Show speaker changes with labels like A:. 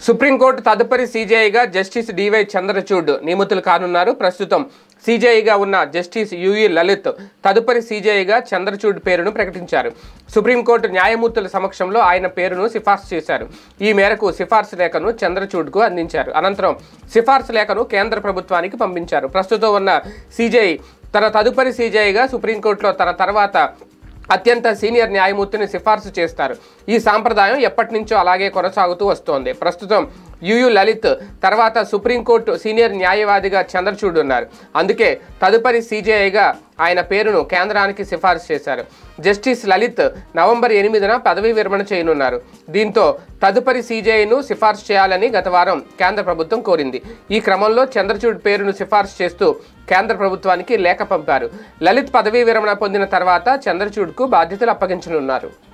A: supreme court తదుపరి సీజేఐగా justice DY Chandrachud నియమితులు కానున్నారు ప్రస్తుతం సీజేఐగా ఉన్న జస్టిస్ యుఈ లలిత్ తదుపరి సీజేఐగా చంద్రచూడ్ పేరును ప్రకటించారు సుప్రీంకోర్టు న్యాయమూర్తుల సమక్షంలో ఆయన పేరును సిఫార్సు చేశారు ఈ మేరకు సిఫార్సు లేఖను చంద్రచూడ్కు అందించారు అనంతరం సిఫార్సు లేఖను కేంద్ర ప్రభుత్వానికి పంపించారు ప్రస్తుతం ఉన్న సీజేఐ తన తదుపరి సీజేఐగా సుప్రీంకోర్టులో తన తర్వాత అత్యంత సీనియర్ న్యాయమూర్తిని సిఫార్సు చేస్తారు ఈ సాంప్రదాయం ఎప్పటి నుంచో అలాగే కొనసాగుతూ వస్తోంది ప్రస్తుతం యుయు లలిత్ తర్వాత సుప్రీంకోర్టు సీనియర్ న్యాయవాదిగా చంద్రచూడ్ ఉన్నారు అందుకే తదుపరి సీజేఐగా ఆయన పేరును కేంద్రానికి సిఫార్సు చేశారు జస్టిస్ లలిత్ నవంబర్ ఎనిమిదిన పదవీ విరమణ చేయనున్నారు దీంతో తదుపరి సీజేఐను సిఫార్సు చేయాలని గత వారం కేంద్ర ప్రభుత్వం కోరింది ఈ క్రమంలో చంద్రచూడ్ పేరును సిఫార్సు చేస్తూ కేంద్ర ప్రభుత్వానికి లేఖ పంపారు లలిత్ పదవీ విరమణ పొందిన తర్వాత చంద్రచూడ్కు బాధ్యతలు అప్పగించనున్నారు